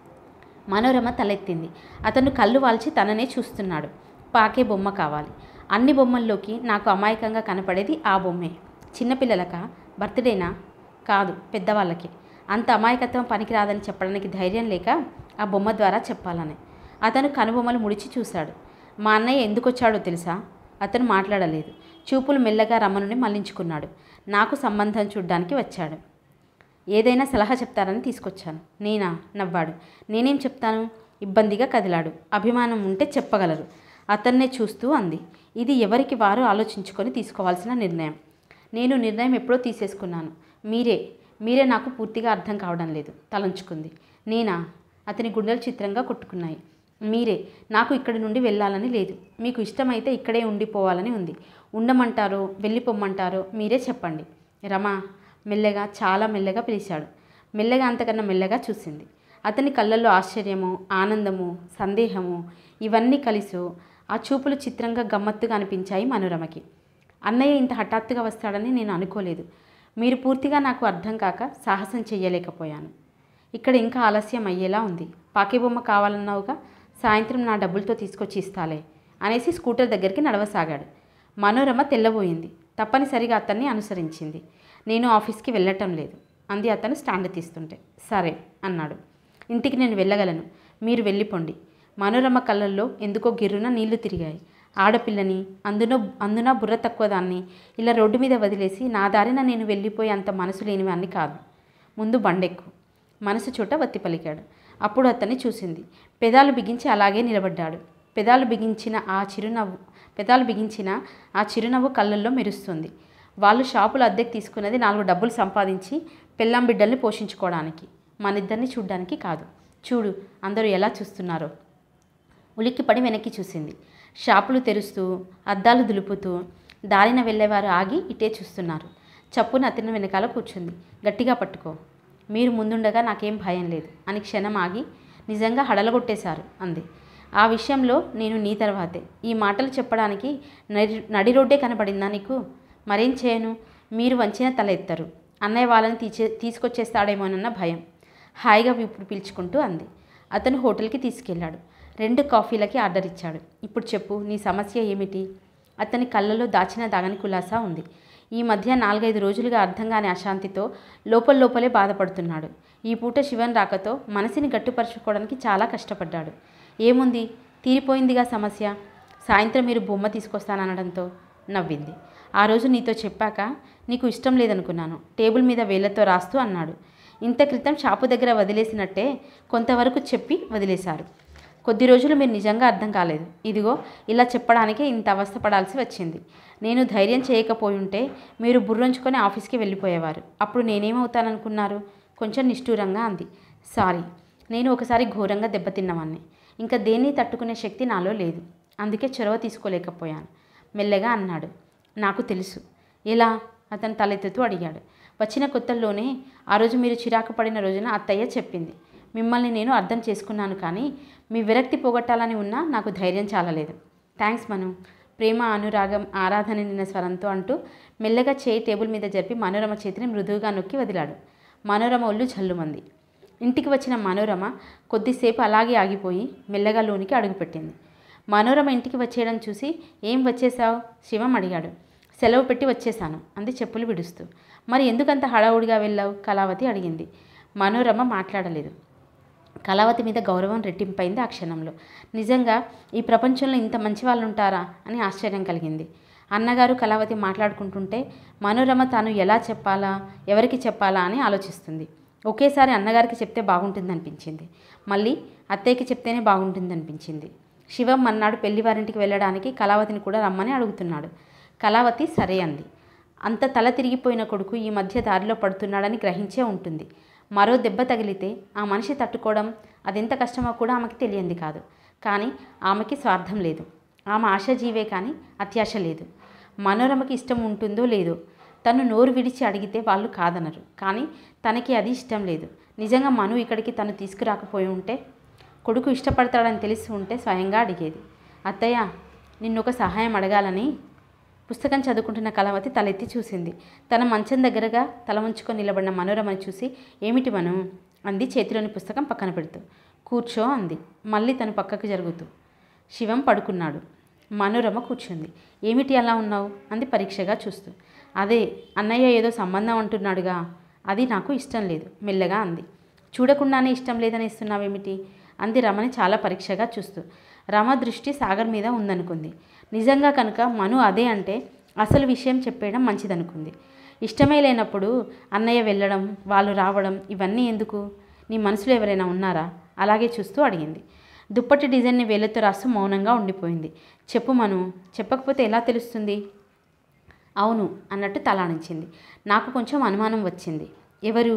మనోరమ తలెత్తింది అతను కళ్ళు వాల్చి తననే చూస్తున్నాడు పాకే బొమ్మ కావాలి అన్ని బొమ్మల్లోకి నాకు అమాయకంగా కనపడేది ఆ బొమ్మే చిన్నపిల్లలకా బర్త్డేనా కాదు పెద్దవాళ్ళకి అంత అమాయకత్వం పనికిరాదని చెప్పడానికి ధైర్యం లేక ఆ బొమ్మ ద్వారా చెప్పాలని అతను కనుబొమ్మలు ముడిచి చూశాడు మా అన్నయ్య ఎందుకు వచ్చాడో తెలుసా అతను మాట్లాడలేదు చూపులు మెల్లగా రమణుని మళ్లించుకున్నాడు నాకు సంబంధం చూడ్డానికి వచ్చాడు ఏదైనా సలహా చెప్తారని తీసుకొచ్చాను నేనా నవ్వాడు నేనేం చెప్తాను ఇబ్బందిగా కదిలాడు అభిమానం ఉంటే చెప్పగలరు అతన్నే చూస్తూ అంది ఇది ఎవరికి వారు ఆలోచించుకొని తీసుకోవాల్సిన నిర్ణయం నేను నిర్ణయం ఎప్పుడో తీసేసుకున్నాను మీరే మీరే నాకు పూర్తిగా అర్థం కావడం లేదు తలంచుకుంది నేనా అతని గుండెలు చిత్రంగా కొట్టుకున్నాయి మీరే నాకు ఇక్కడి నుండి వెళ్ళాలని లేదు మీకు ఇష్టమైతే ఇక్కడే ఉండిపోవాలని ఉంది ఉండమంటారో వెళ్ళిపోమ్మంటారో మీరే చెప్పండి రమా మెల్లగా చాలా మెల్లగా పిలిచాడు మెల్లగా అంతకన్నా మెల్లగా చూసింది అతని కళ్ళల్లో ఆశ్చర్యము ఆనందము సందేహము ఇవన్నీ కలిసి ఆ చూపులు చిత్రంగా గమ్మత్తుగా అనిపించాయి మనోరమకి అన్నయ్య ఇంత హఠాత్తుగా వస్తాడని నేను అనుకోలేదు మీరు పూర్తిగా నాకు అర్థం కాక సాహసం చెయ్యలేకపోయాను ఇక్కడ ఇంకా ఆలస్యం అయ్యేలా ఉంది పాకిబొమ్మ కావాలన్నావుగా సాయంత్రం నా డబ్బులతో తీసుకొచ్చి ఇస్తాలే అనేసి స్కూటర్ దగ్గరికి నడవసాగాడు మనోరమ తెల్లబోయింది తప్పనిసరిగా అతన్ని అనుసరించింది నేను ఆఫీస్కి వెళ్ళటం లేదు అంది అతను స్టాండ్ తీస్తుంటే సరే అన్నాడు ఇంటికి నేను వెళ్ళగలను మీరు వెళ్ళిపోండి మనోరమ కళ్ళల్లో ఎందుకో గిర్రున నీళ్లు తిరిగాయి ఆడపిల్లని అందున అందున బుర్ర తక్కువ దాన్ని ఇలా రోడ్డు మీద వదిలేసి నా దారిన నేను వెళ్ళిపోయి అంత మనసు లేనివాన్ని కాదు ముందు బండెక్కు మనసు చోట వత్తి పలికాడు అప్పుడు అతన్ని చూసింది పెదాలు బిగించి అలాగే నిలబడ్డాడు పెదాలు బిగించిన ఆ చిరునవ్వు పెదాలు బిగించిన ఆ చిరునవ్వు కళ్ళల్లో మెరుస్తుంది వాళ్ళు షాపులు అద్దెకి తీసుకున్నది నాలుగు డబ్బులు సంపాదించి పెళ్ళాం బిడ్డల్ని పోషించుకోవడానికి మనిద్దరిని చూడ్డానికి కాదు చూడు అందరూ ఎలా చూస్తున్నారో ఉలిక్కిపడి వెనక్కి చూసింది షాపులు తెరుస్తూ అద్దాలు దులుపుతూ దారిన వెళ్ళేవారు ఆగి ఇటే చూస్తున్నారు చప్పున అతని వెనకాల కూర్చుంది గట్టిగా పట్టుకో మీరు ముందుండగా నాకేం భయం లేదు అని క్షణం ఆగి నిజంగా హడలగొట్టేశారు అంది ఆ విషయంలో నేను నీ తర్వాతే ఈ మాటలు చెప్పడానికి నడి నడి రోడ్డే కనబడిందా నీకు మరేం చేయను మీరు వంచిన తల ఎత్తరు అన్నయ్య వాళ్ళని తీసే తీసుకొచ్చేస్తాడేమోనన్న భయం హాయిగా ఇప్పుడు పీల్చుకుంటూ అంది అతను హోటల్కి తీసుకెళ్ళాడు రెండు కాఫీలకి ఆర్డర్ ఇచ్చాడు ఇప్పుడు చెప్పు నీ సమస్య ఏమిటి అతని కళ్ళలో దాచిన దాగని కులాసా ఉంది ఈ మధ్య నాలుగైదు రోజులుగా అర్థం కాని అశాంతితో లోపల లోపలే బాధపడుతున్నాడు ఈ పూట శివన్ రాకతో మనసుని గట్టుపరుచుకోవడానికి చాలా కష్టపడ్డాడు ఏముంది తీరిపోయిందిగా సమస్య సాయంత్రం మీరు బొమ్మ తీసుకొస్తాననడంతో నవ్వింది ఆ రోజు నీతో చెప్పాక నీకు ఇష్టం లేదనుకున్నాను టేబుల్ మీద వేళ్లతో రాస్తూ అన్నాడు ఇంత క్రితం షాపు దగ్గర వదిలేసినట్టే కొంతవరకు చెప్పి వదిలేశారు కొద్ది రోజులు మీరు నిజంగా అర్థం కాలేదు ఇదిగో ఇలా చెప్పడానికే ఇంత అవస్థ పడాల్సి వచ్చింది నేను ధైర్యం చేయకపోయి ఉంటే మీరు బుర్రంచుకొని ఆఫీస్కి వెళ్ళిపోయేవారు అప్పుడు నేనేమవుతాననుకున్నారు కొంచెం నిష్ఠూరంగా అంది సారీ నేను ఒకసారి ఘోరంగా దెబ్బతిన్నవాన్ని ఇంకా దేన్ని తట్టుకునే శక్తి నాలో లేదు అందుకే చొరవ తీసుకోలేకపోయాను మెల్లగా అన్నాడు నాకు తెలుసు ఎలా అతను తలెత్తుతూ అడిగాడు వచ్చిన కొత్తల్లోనే ఆ రోజు మీరు చిరాకు పడిన రోజున అత్తయ్య చెప్పింది మిమ్మల్ని నేను అర్థం చేసుకున్నాను కానీ మీ విరక్తి పోగొట్టాలని ఉన్నా నాకు ధైర్యం చాలలేదు థ్యాంక్స్ మను ప్రేమ అనురాగం ఆరాధన నిన్న స్వరంతో అంటూ మెల్లగా చేయి టేబుల్ మీద జరిపి మనోరమ చేతిని మృదువుగా నొక్కి వదిలాడు మనోరమ ఒళ్ళు జల్లుమంది ఇంటికి వచ్చిన మనోరమ కొద్దిసేపు అలాగే ఆగిపోయి మెల్లగా లోనికి అడుగుపెట్టింది మనోరమ ఇంటికి వచ్చేయడం చూసి ఏం వచ్చేసావు శివం అడిగాడు సెలవు పెట్టి వచ్చేశాను అంది చెప్పులు విడుస్తూ మరి ఎందుకంత హడావుడిగా వెళ్ళావు కళావతి అడిగింది మనోరమ మాట్లాడలేదు కళావతి మీద గౌరవం రెట్టింపైంది ఆ క్షణంలో నిజంగా ఈ ప్రపంచంలో ఇంత మంచి వాళ్ళు ఉంటారా అని ఆశ్చర్యం కలిగింది అన్నగారు కళావతి మాట్లాడుకుంటుంటే మనోరమ తాను ఎలా చెప్పాలా ఎవరికి చెప్పాలా అని ఆలోచిస్తుంది ఒకేసారి అన్నగారికి చెప్తే బాగుంటుందనిపించింది మళ్ళీ అత్తయ్యకి చెప్తేనే బాగుంటుందనిపించింది శివం మన్నాడు పెళ్లివారింటికి వెళ్ళడానికి కళావతిని కూడా రమ్మని అడుగుతున్నాడు కళావతి సరే అంది అంత తల తిరిగిపోయిన కొడుకు ఈ మధ్య దారిలో పడుతున్నాడని గ్రహించే ఉంటుంది మరో దెబ్బ తగిలితే ఆ మనిషి తట్టుకోవడం అదెంత కష్టమో కూడా ఆమెకి తెలియంది కాదు కానీ ఆమెకి స్వార్థం లేదు ఆమె ఆశాజీవే కానీ అత్యాశ లేదు మనోరమకి ఇష్టం ఉంటుందో లేదో తను నోరు విడిచి అడిగితే వాళ్ళు కాదనరు కానీ తనకి అది ఇష్టం లేదు నిజంగా మను ఇక్కడికి తను తీసుకురాకపోయి ఉంటే కొడుకు ఇష్టపడతాడని తెలిసి ఉంటే స్వయంగా అడిగేది అత్తయ్య నిన్నొక సహాయం అడగాలని పుస్తకం చదువుకుంటున్న కళావతి తలెత్తి చూసింది తన మంచం దగ్గరగా తల ఉంచుకొని నిలబడిన మనోరమని చూసి ఏమిటి మను అంది చేతిలోని పుస్తకం పక్కన పెడుతూ కూర్చో అంది మళ్ళీ తను పక్కకు జరుగుతూ శివం పడుకున్నాడు మనోరమ కూర్చుంది ఏమిటి అలా ఉన్నావు అంది పరీక్షగా చూస్తూ అదే అన్నయ్య ఏదో సంబంధం అంటున్నాడుగా అది నాకు ఇష్టం లేదు మెల్లగా అంది చూడకుండానే ఇష్టం లేదని ఇస్తున్నావేమిటి అంది రమని చాలా పరీక్షగా చూస్తూ రమ దృష్టి సాగర్ మీద ఉందనుకుంది నిజంగా కనుక మను అదే అంటే అసలు విషయం చెప్పేయడం మంచిదనుకుంది ఇష్టమే లేనప్పుడు అన్నయ్య వెళ్ళడం వాళ్ళు రావడం ఇవన్నీ ఎందుకు నీ మనసులో ఎవరైనా ఉన్నారా అలాగే చూస్తూ అడిగింది దుప్పటి డిజైన్ని వేలతో రాస్తూ మౌనంగా ఉండిపోయింది చెప్పు మను చెప్పకపోతే ఎలా తెలుస్తుంది అవును అన్నట్టు తలానించింది నాకు కొంచెం అనుమానం వచ్చింది ఎవరు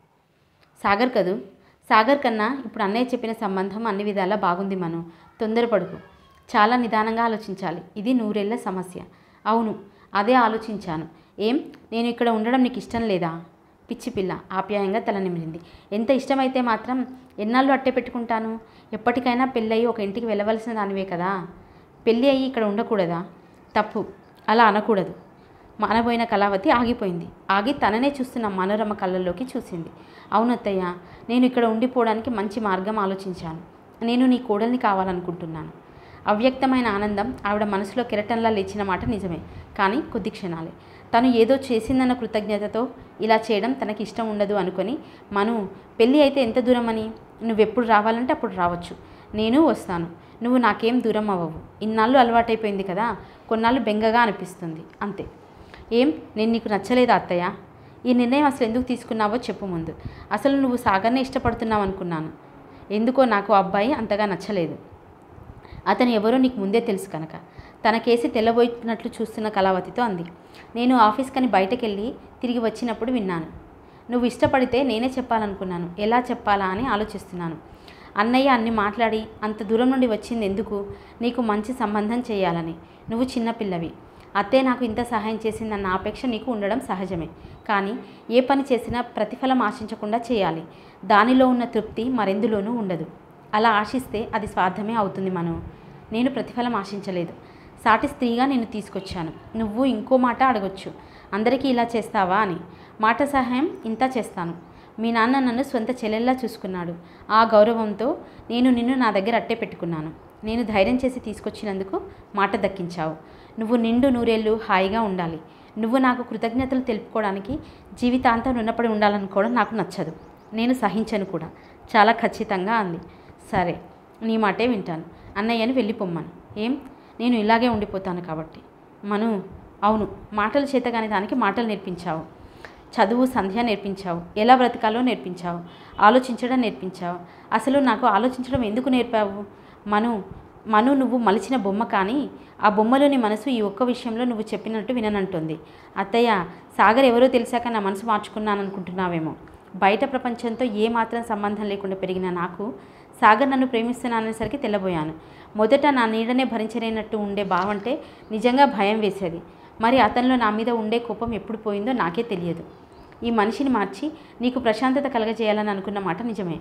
సాగర్ కదూ సాగర్ కన్నా ఇప్పుడు అన్నయ్య చెప్పిన సంబంధం అన్ని విధాలా బాగుంది మను తొందరపడుకు చాలా నిదానంగా ఆలోచించాలి ఇది నూరేళ్ల సమస్య అవును అదే ఆలోచించాను ఏం నేను ఇక్కడ ఉండడం నీకు ఇష్టం లేదా పిచ్చి పిల్ల ఆప్యాయంగా తల నిమిరింది ఎంత ఇష్టమైతే మాత్రం ఎన్నాళ్ళు అట్టే పెట్టుకుంటాను ఎప్పటికైనా పెళ్ళయి ఒక ఇంటికి వెళ్ళవలసిన దానివే కదా పెళ్ళి అయ్యి ఇక్కడ ఉండకూడదా తప్పు అలా అనకూడదు మానబోయిన కళావతి ఆగిపోయింది ఆగి తననే చూస్తున్న మనోరమ కళ్ళల్లోకి చూసింది అవును అత్తయ్య నేను ఇక్కడ ఉండిపోవడానికి మంచి మార్గం ఆలోచించాను నేను నీ కోడల్ని కావాలనుకుంటున్నాను అవ్యక్తమైన ఆనందం ఆవిడ మనసులో కెరటంలా లేచిన మాట నిజమే కానీ కొద్ది క్షణాలే తను ఏదో చేసిందన్న కృతజ్ఞతతో ఇలా చేయడం తనకి ఇష్టం ఉండదు అనుకొని మను పెళ్ళి అయితే ఎంత దూరం అని నువ్వెప్పుడు రావాలంటే అప్పుడు రావచ్చు నేను వస్తాను నువ్వు నాకేం దూరం అవ్వవు ఇన్నాళ్ళు అలవాటైపోయింది కదా కొన్నాళ్ళు బెంగగా అనిపిస్తుంది అంతే ఏం నేను నీకు నచ్చలేదా అత్తయ్య ఈ నిర్ణయం అసలు ఎందుకు తీసుకున్నావో చెప్పు ముందు అసలు నువ్వు సాగర్నే ఇష్టపడుతున్నావు అనుకున్నాను ఎందుకో నాకు ఆ అబ్బాయి అంతగా నచ్చలేదు అతను ఎవరో నీకు ముందే తెలుసు కనుక తన కేసి తెల్లబోయినట్లు చూస్తున్న కళావతితో అంది నేను ఆఫీస్కని బయటకెళ్ళి తిరిగి వచ్చినప్పుడు విన్నాను నువ్వు ఇష్టపడితే నేనే చెప్పాలనుకున్నాను ఎలా చెప్పాలా అని ఆలోచిస్తున్నాను అన్నయ్య అన్ని మాట్లాడి అంత దూరం నుండి వచ్చింది ఎందుకు నీకు మంచి సంబంధం చేయాలని నువ్వు చిన్నపిల్లవి అత్తే నాకు ఇంత సహాయం చేసిందన్న ఆపేక్ష నీకు ఉండడం సహజమే కానీ ఏ పని చేసినా ప్రతిఫలం ఆశించకుండా చేయాలి దానిలో ఉన్న తృప్తి మరెందులోనూ ఉండదు అలా ఆశిస్తే అది స్వార్థమే అవుతుంది మనం నేను ప్రతిఫలం ఆశించలేదు సాటి స్త్రీగా నేను తీసుకొచ్చాను నువ్వు ఇంకో మాట అడగొచ్చు అందరికీ ఇలా చేస్తావా అని మాట సహాయం ఇంత చేస్తాను మీ నాన్న నన్ను సొంత చెల్లెల్లా చూసుకున్నాడు ఆ గౌరవంతో నేను నిన్ను నా దగ్గర అట్టే పెట్టుకున్నాను నేను ధైర్యం చేసి తీసుకొచ్చినందుకు మాట దక్కించావు నువ్వు నిండు నూరేళ్ళు హాయిగా ఉండాలి నువ్వు నాకు కృతజ్ఞతలు తెలుపుకోవడానికి జీవితాంతం రుణపడి ఉండాలనుకోవడం నాకు నచ్చదు నేను సహించను కూడా చాలా ఖచ్చితంగా అంది సరే నీ మాటే వింటాను అన్నయ్యని వెళ్ళిపోమ్మను ఏం నేను ఇలాగే ఉండిపోతాను కాబట్టి మను అవును మాటలు చేతగాని దానికి మాటలు నేర్పించావు చదువు సంధ్య నేర్పించావు ఎలా బ్రతకాలో నేర్పించావు ఆలోచించడం నేర్పించావు అసలు నాకు ఆలోచించడం ఎందుకు నేర్పావు మను మను నువ్వు మలిచిన బొమ్మ కానీ ఆ బొమ్మలోని మనసు ఈ ఒక్క విషయంలో నువ్వు చెప్పినట్టు విననంటుంది అత్తయ్య సాగర్ ఎవరో తెలిసాక నా మనసు మార్చుకున్నాను అనుకుంటున్నావేమో బయట ప్రపంచంతో ఏ మాత్రం సంబంధం లేకుండా పెరిగిన నాకు సాగర్ నన్ను ప్రేమిస్తున్నాననేసరికి తెల్లబోయాను మొదట నా నీడనే భరించలేనట్టు ఉండే భావంటే నిజంగా భయం వేసేది మరి అతనిలో నా మీద ఉండే కోపం ఎప్పుడు పోయిందో నాకే తెలియదు ఈ మనిషిని మార్చి నీకు ప్రశాంతత కలగజేయాలని అనుకున్న మాట నిజమే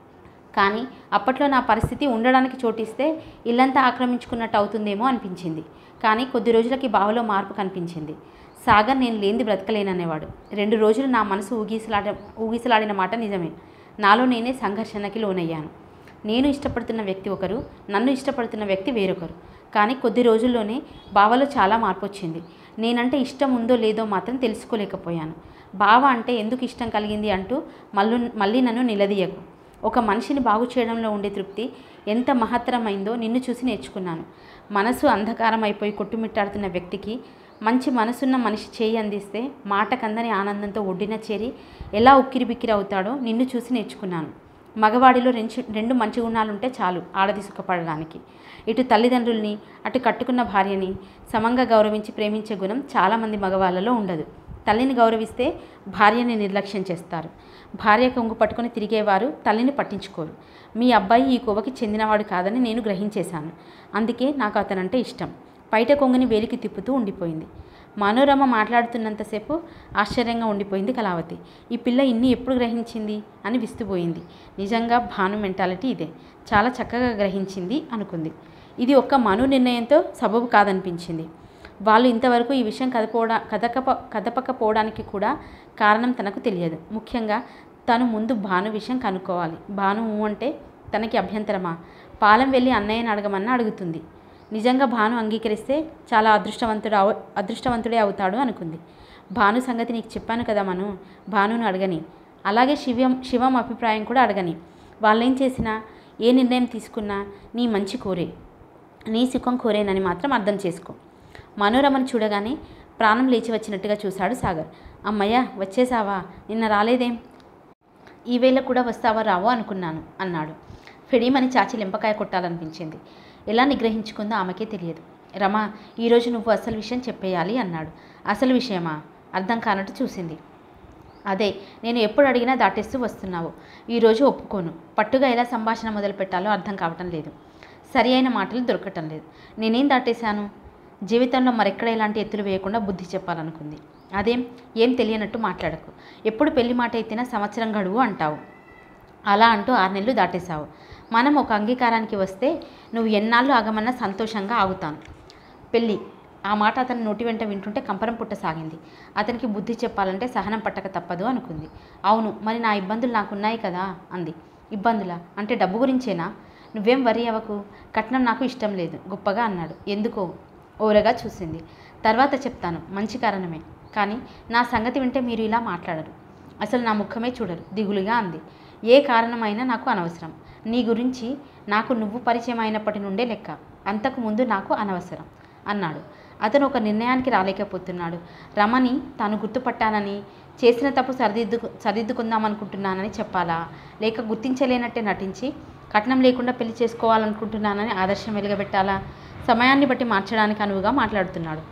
కానీ అప్పట్లో నా పరిస్థితి ఉండడానికి చోటిస్తే ఇల్లంతా ఆక్రమించుకున్నట్టు అవుతుందేమో అనిపించింది కానీ కొద్ది రోజులకి బావలో మార్పు కనిపించింది సాగర్ నేను లేనిది బ్రతకలేననేవాడు రెండు రోజులు నా మనసు ఊగిసలాడ ఊగిసలాడిన మాట నిజమే నాలో నేనే సంఘర్షణకి లోనయ్యాను నేను ఇష్టపడుతున్న వ్యక్తి ఒకరు నన్ను ఇష్టపడుతున్న వ్యక్తి వేరొకరు కానీ కొద్ది రోజుల్లోనే బావలో చాలా మార్పు వచ్చింది నేనంటే ఇష్టం ఉందో లేదో మాత్రం తెలుసుకోలేకపోయాను బావ అంటే ఎందుకు ఇష్టం కలిగింది అంటూ మళ్ళీ మళ్ళీ నన్ను నిలదీయకు ఒక మనిషిని బాగు చేయడంలో ఉండే తృప్తి ఎంత మహత్తరమైందో నిన్ను చూసి నేర్చుకున్నాను మనసు అంధకారం అయిపోయి కొట్టుమిట్టాడుతున్న వ్యక్తికి మంచి మనసున్న మనిషి చేయి అందిస్తే మాట కందని ఆనందంతో ఒడ్డిన చేరి ఎలా ఉక్కిరి బిక్కిరి అవుతాడో నిన్ను చూసి నేర్చుకున్నాను మగవాడిలో రెండు రెండు మంచి గుణాలుంటే చాలు ఆడది సుఖపడడానికి ఇటు తల్లిదండ్రుల్ని అటు కట్టుకున్న భార్యని సమంగా గౌరవించి ప్రేమించే గుణం చాలామంది మగవాళ్ళలో ఉండదు తల్లిని గౌరవిస్తే భార్యని నిర్లక్ష్యం చేస్తారు భార్య కొంగు పట్టుకొని తిరిగేవారు తల్లిని పట్టించుకోరు మీ అబ్బాయి ఈ కోవకి చెందినవాడు కాదని నేను గ్రహించేశాను అందుకే నాకు అతనంటే ఇష్టం బయట కొంగుని వేలికి తిప్పుతూ ఉండిపోయింది మనోరమ మాట్లాడుతున్నంతసేపు ఆశ్చర్యంగా ఉండిపోయింది కళావతి ఈ పిల్ల ఇన్ని ఎప్పుడు గ్రహించింది అని విస్తుపోయింది నిజంగా భాను మెంటాలిటీ ఇదే చాలా చక్కగా గ్రహించింది అనుకుంది ఇది ఒక్క మను నిర్ణయంతో సబబు కాదనిపించింది వాళ్ళు ఇంతవరకు ఈ విషయం కదపోవడా కదకపో కదపకపోవడానికి కూడా కారణం తనకు తెలియదు ముఖ్యంగా తను ముందు భాను విషయం కనుక్కోవాలి భాను ఊ అంటే తనకి అభ్యంతరమా పాలెం వెళ్ళి అన్నయ్యని అడగమన్నా అడుగుతుంది నిజంగా భాను అంగీకరిస్తే చాలా అదృష్టవంతుడు అవ అదృష్టవంతుడే అవుతాడు అనుకుంది భాను సంగతి నీకు చెప్పాను కదా మను భానును అడగని అలాగే శివం శివం అభిప్రాయం కూడా అడగని వాళ్ళేం చేసినా ఏ నిర్ణయం తీసుకున్నా నీ మంచి కోరే నీ సుఖం కోరేనని మాత్రం అర్థం చేసుకో మనోరమను చూడగానే ప్రాణం లేచి వచ్చినట్టుగా చూశాడు సాగర్ అమ్మయ్య వచ్చేసావా నిన్న రాలేదేం ఈ వేళ కూడా వస్తావా రావో అనుకున్నాను అన్నాడు ఫెడీమని చాచి లింపకాయ కొట్టాలనిపించింది ఎలా నిగ్రహించుకుందో ఆమెకే తెలియదు రమా ఈరోజు నువ్వు అసలు విషయం చెప్పేయాలి అన్నాడు అసలు విషయమా అర్థం కానట్టు చూసింది అదే నేను ఎప్పుడు అడిగినా దాటేస్తూ వస్తున్నావు ఈరోజు ఒప్పుకోను పట్టుగా ఎలా సంభాషణ మొదలు పెట్టాలో అర్థం కావటం లేదు సరి అయిన మాటలు దొరకటం లేదు నేనేం దాటేశాను జీవితంలో మరెక్కడ ఇలాంటి ఎత్తులు వేయకుండా బుద్ధి చెప్పాలనుకుంది అదేం ఏం తెలియనట్టు మాట్లాడకు ఎప్పుడు పెళ్లి మాట ఎత్తినా సంవత్సరం గడువు అంటావు అలా అంటూ ఆరు నెలలు దాటేశావు మనం ఒక అంగీకారానికి వస్తే నువ్వు ఎన్నాళ్ళు ఆగమన్నా సంతోషంగా ఆగుతాను పెళ్ళి ఆ మాట అతని నోటి వెంట వింటుంటే కంపరం పుట్టసాగింది అతనికి బుద్ధి చెప్పాలంటే సహనం పట్టక తప్పదు అనుకుంది అవును మరి నా ఇబ్బందులు నాకున్నాయి కదా అంది ఇబ్బందులా అంటే డబ్బు గురించేనా నువ్వేం వరి అవ్వకు కట్నం నాకు ఇష్టం లేదు గొప్పగా అన్నాడు ఎందుకో ఓరగా చూసింది తర్వాత చెప్తాను మంచి కారణమే కానీ నా సంగతి వింటే మీరు ఇలా మాట్లాడరు అసలు నా ముఖమే చూడరు దిగులుగా అంది ఏ కారణమైనా నాకు అనవసరం నీ గురించి నాకు నువ్వు పరిచయం అయినప్పటి నుండే లెక్క అంతకు ముందు నాకు అనవసరం అన్నాడు అతను ఒక నిర్ణయానికి రాలేకపోతున్నాడు రమని తాను గుర్తుపట్టానని చేసిన తప్పు సరిదిద్దు సరిదిద్దుకుందామనుకుంటున్నానని చెప్పాలా లేక గుర్తించలేనట్టే నటించి కట్నం లేకుండా పెళ్లి చేసుకోవాలనుకుంటున్నానని ఆదర్శం వెలుగబెట్టాలా సమయాన్ని బట్టి మార్చడానికి అనువుగా మాట్లాడుతున్నాడు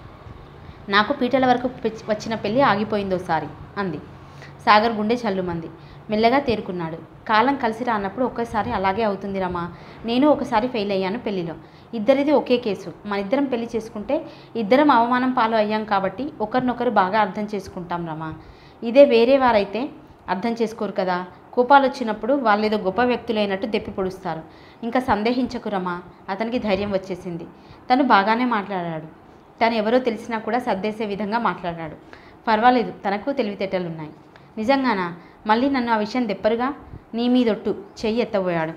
నాకు పీటల వరకు పెచ్- వచ్చిన పెళ్ళి ఆగిపోయిందోసారి అంది సాగర్ గుండె చల్లుమంది మెల్లగా తేరుకున్నాడు కాలం కలిసి రానప్పుడు ఒక్కసారి అలాగే అవుతుంది రమా నేను ఒకసారి ఫెయిల్ అయ్యాను పెళ్లిలో ఇద్దరిది ఒకే కేసు మన ఇద్దరం పెళ్లి చేసుకుంటే ఇద్దరం అవమానం పాలు అయ్యాం కాబట్టి ఒకరినొకరు బాగా అర్థం చేసుకుంటాం రమా ఇదే వేరే వారైతే అర్థం చేసుకోరు కదా కోపాలు వచ్చినప్పుడు వాళ్ళేదో గొప్ప వ్యక్తులైనట్టు దెప్పి పొడుస్తారు ఇంకా సందేహించకు రమా అతనికి ధైర్యం వచ్చేసింది తను బాగానే మాట్లాడాడు తను ఎవరో తెలిసినా కూడా సర్దేసే విధంగా మాట్లాడాడు పర్వాలేదు తనకు తెలివితేటలున్నాయి నిజంగానా మళ్ళీ నన్ను ఆ విషయం దెప్పరుగా నీ మీదొట్టు చెయ్యి ఎత్తబోయాడు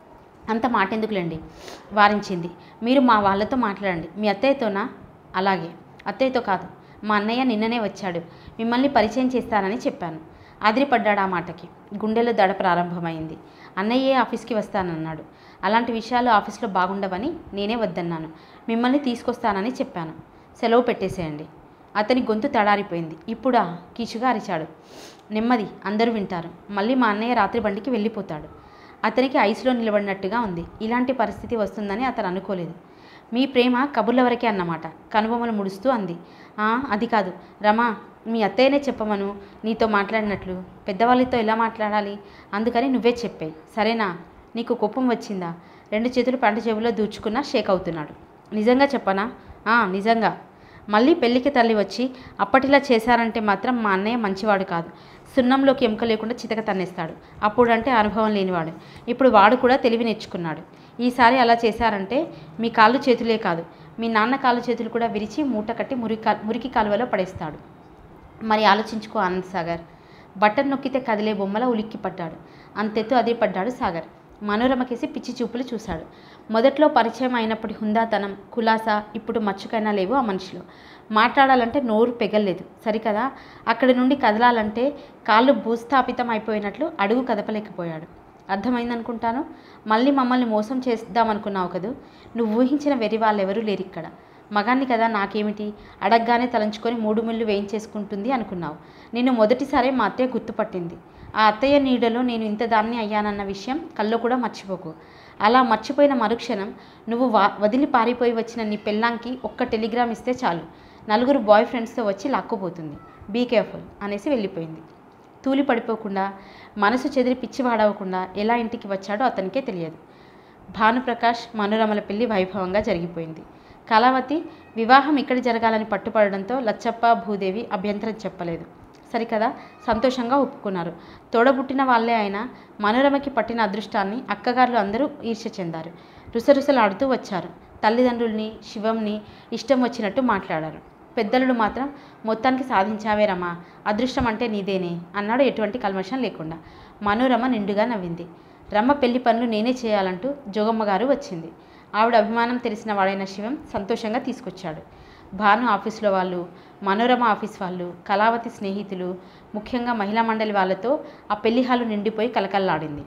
అంత మాట ఎందుకులేండి వారించింది మీరు మా వాళ్ళతో మాట్లాడండి మీ అత్తయ్యతోనా అలాగే అత్తయ్యతో కాదు మా అన్నయ్య నిన్ననే వచ్చాడు మిమ్మల్ని పరిచయం చేస్తానని చెప్పాను అదిరిపడ్డాడు ఆ మాటకి గుండెలో దడ ప్రారంభమైంది అన్నయ్యే ఆఫీస్కి వస్తానన్నాడు అలాంటి విషయాలు ఆఫీస్లో బాగుండవని నేనే వద్దన్నాను మిమ్మల్ని తీసుకొస్తానని చెప్పాను సెలవు పెట్టేసేయండి అతని గొంతు తడారిపోయింది ఇప్పుడా కీచుగా అరిచాడు నెమ్మది అందరూ వింటారు మళ్ళీ మా అన్నయ్య రాత్రి బండికి వెళ్ళిపోతాడు అతనికి ఐస్లో నిలబడినట్టుగా ఉంది ఇలాంటి పరిస్థితి వస్తుందని అతను అనుకోలేదు మీ ప్రేమ కబుర్ల వరకే అన్నమాట కనుబొమ్మలు ముడుస్తూ అంది "ఆ, అది కాదు రమా మీ అత్తయ్యనే చెప్పమను నీతో మాట్లాడినట్లు పెద్దవాళ్ళతో ఎలా మాట్లాడాలి అందుకని నువ్వే చెప్పాయి సరేనా నీకు కోపం వచ్చిందా రెండు చేతులు పంట జేబులో దూచుకున్నా షేక్ అవుతున్నాడు నిజంగా చెప్పనా "ఆ, నిజంగా మళ్ళీ పెళ్ళికి తల్లి వచ్చి అప్పటిలా చేశారంటే మాత్రం మా అన్నయ్య మంచివాడు కాదు సున్నంలోకి ఎముక లేకుండా చితక తన్నేస్తాడు అప్పుడంటే అనుభవం లేనివాడు ఇప్పుడు వాడు కూడా తెలివి నేర్చుకున్నాడు ఈసారి అలా చేశారంటే మీ కాళ్ళు చేతులే కాదు మీ నాన్న కాళ్ళు చేతులు కూడా విరిచి మూట కట్టి మురికి మురికి కాలువలో పడేస్తాడు మరి ఆలోచించుకో ఆనంద్ సాగర్ బటన్ నొక్కితే కదిలే బొమ్మల ఉలిక్కి పడ్డాడు అంతెత్తు అదే పడ్డాడు సాగర్ మనోరమకేసి పిచ్చి చూపులు చూశాడు మొదట్లో పరిచయం అయినప్పటి హుందాతనం కులాసా ఇప్పుడు మచ్చుకైనా లేవు ఆ మనిషిలో మాట్లాడాలంటే నోరు పెగల్లేదు సరికదా అక్కడి నుండి కదలాలంటే కాళ్ళు భూస్థాపితం అయిపోయినట్లు అడుగు కదపలేకపోయాడు అర్థమైందనుకుంటాను మళ్ళీ మమ్మల్ని మోసం చేద్దామనుకున్నావు కదూ నువ్వు ఊహించిన వెరి వాళ్ళెవరూ లేరు ఇక్కడ మగాన్ని కదా నాకేమిటి అడగ్గానే తలంచుకొని మూడు మిల్లు వేయించేసుకుంటుంది అనుకున్నావు నిన్ను మొదటిసారే మా అత్తయ్య గుర్తుపట్టింది ఆ అత్తయ్య నీడలో నేను ఇంత దాన్ని అయ్యానన్న విషయం కల్లో కూడా మర్చిపోకు అలా మర్చిపోయిన మరుక్షణం నువ్వు వా వదిలి పారిపోయి వచ్చిన నీ పెళ్ళాంకి ఒక్క టెలిగ్రామ్ ఇస్తే చాలు నలుగురు బాయ్ ఫ్రెండ్స్తో వచ్చి లాక్కుపోతుంది బీ కేర్ఫుల్ అనేసి వెళ్ళిపోయింది తూలి పడిపోకుండా మనసు చెదిరి పిచ్చివాడవకుండా ఎలా ఇంటికి వచ్చాడో అతనికే తెలియదు భానుప్రకాష్ మనోరమల పెళ్లి వైభవంగా జరిగిపోయింది కళావతి వివాహం ఇక్కడ జరగాలని పట్టుపడడంతో లచ్చప్ప భూదేవి అభ్యంతరం చెప్పలేదు సరికదా సంతోషంగా ఒప్పుకున్నారు తోడబుట్టిన వాళ్ళే అయినా మనోరమకి పట్టిన అదృష్టాన్ని అక్కగారులు అందరూ ఈర్ష్య చెందారు రుసరుసలాడుతూ వచ్చారు తల్లిదండ్రుల్ని శివంని ఇష్టం వచ్చినట్టు మాట్లాడారు పెద్దలు మాత్రం మొత్తానికి సాధించావే రమా అదృష్టం అంటే నీదేనే అన్నాడు ఎటువంటి కల్మషం లేకుండా మనోరమ నిండుగా నవ్వింది రమ్మ పెళ్లి పనులు నేనే చేయాలంటూ జోగమ్మ గారు వచ్చింది ఆవిడ అభిమానం తెలిసిన వాడైన శివం సంతోషంగా తీసుకొచ్చాడు భాను ఆఫీస్లో వాళ్ళు మనోరమ ఆఫీస్ వాళ్ళు కళావతి స్నేహితులు ముఖ్యంగా మహిళా మండలి వాళ్ళతో ఆ పెళ్లి హాలు నిండిపోయి కలకల్లాడింది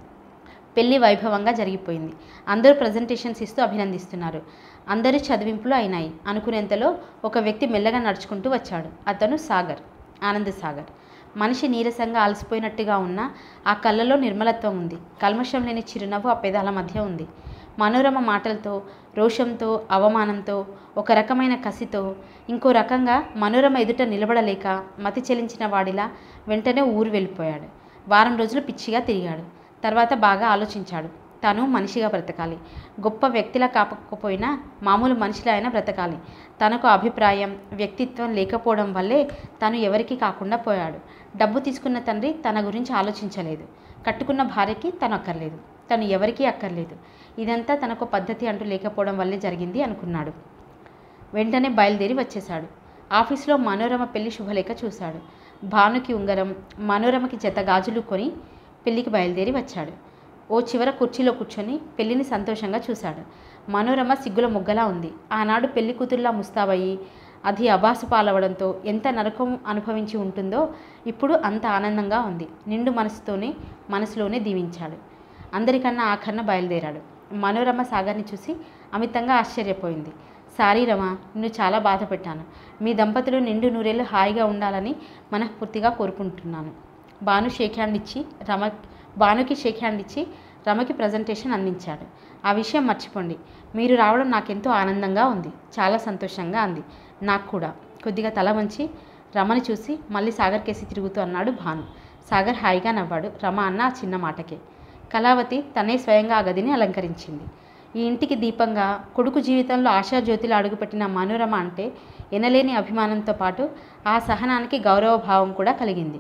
పెళ్లి వైభవంగా జరిగిపోయింది అందరూ ప్రజెంటేషన్స్ ఇస్తూ అభినందిస్తున్నారు అందరి చదివింపులు అయినాయి అనుకునేంతలో ఒక వ్యక్తి మెల్లగా నడుచుకుంటూ వచ్చాడు అతను సాగర్ ఆనంద్ సాగర్ మనిషి నీరసంగా అలసిపోయినట్టుగా ఉన్న ఆ కళ్ళలో నిర్మలత్వం ఉంది కల్మషం లేని చిరునవ్వు ఆ పెదాల మధ్య ఉంది మనోరమ మాటలతో రోషంతో అవమానంతో ఒక రకమైన కసితో ఇంకో రకంగా మనోరమ ఎదుట నిలబడలేక మతి చెలించిన వాడిలా వెంటనే ఊరు వెళ్ళిపోయాడు వారం రోజులు పిచ్చిగా తిరిగాడు తర్వాత బాగా ఆలోచించాడు తను మనిషిగా బ్రతకాలి గొప్ప వ్యక్తిలా కాకపోయినా మామూలు మనిషిలా అయినా బ్రతకాలి తనకు అభిప్రాయం వ్యక్తిత్వం లేకపోవడం వల్లే తను ఎవరికీ కాకుండా పోయాడు డబ్బు తీసుకున్న తండ్రి తన గురించి ఆలోచించలేదు కట్టుకున్న భార్యకి తను అక్కర్లేదు తను ఎవరికీ అక్కర్లేదు ఇదంతా తనకు పద్ధతి అంటూ లేకపోవడం వల్లే జరిగింది అనుకున్నాడు వెంటనే బయలుదేరి వచ్చేశాడు ఆఫీసులో మనోరమ పెళ్లి శుభలేఖ చూశాడు భానుకి ఉంగరం మనోరమకి జత గాజులు కొని పెళ్లికి బయలుదేరి వచ్చాడు ఓ చివర కుర్చీలో కూర్చొని పెళ్లిని సంతోషంగా చూశాడు మనోరమ సిగ్గుల మొగ్గలా ఉంది ఆనాడు పెళ్లి కూతురులా ముస్తాబయ్యి అది అబాసు పాలవడంతో ఎంత నరకం అనుభవించి ఉంటుందో ఇప్పుడు అంత ఆనందంగా ఉంది నిండు మనసుతోనే మనసులోనే దీవించాడు అందరికన్నా ఆఖరణ బయలుదేరాడు మనోరమ సాగర్ని చూసి అమితంగా ఆశ్చర్యపోయింది సారీ రమ నిన్ను చాలా బాధ పెట్టాను మీ దంపతులు నిండు నూరేళ్ళు హాయిగా ఉండాలని మనస్ఫూర్తిగా కోరుకుంటున్నాను భాను షేక్ హ్యాండ్ ఇచ్చి రమ భానుకి షేక్ హ్యాండ్ ఇచ్చి రమకి ప్రజెంటేషన్ అందించాడు ఆ విషయం మర్చిపోండి మీరు రావడం నాకెంతో ఆనందంగా ఉంది చాలా సంతోషంగా అంది నాకు కూడా కొద్దిగా తల వంచి రమని చూసి మళ్ళీ సాగర్ కేసి తిరుగుతూ అన్నాడు భాను సాగర్ హాయిగా నవ్వాడు రమ అన్న ఆ చిన్న మాటకే కళావతి తనే స్వయంగా ఆ గదిని అలంకరించింది ఈ ఇంటికి దీపంగా కొడుకు జీవితంలో ఆశాజ్యోతిలో అడుగుపెట్టిన మనోరమ అంటే ఎనలేని అభిమానంతో పాటు ఆ సహనానికి గౌరవభావం కూడా కలిగింది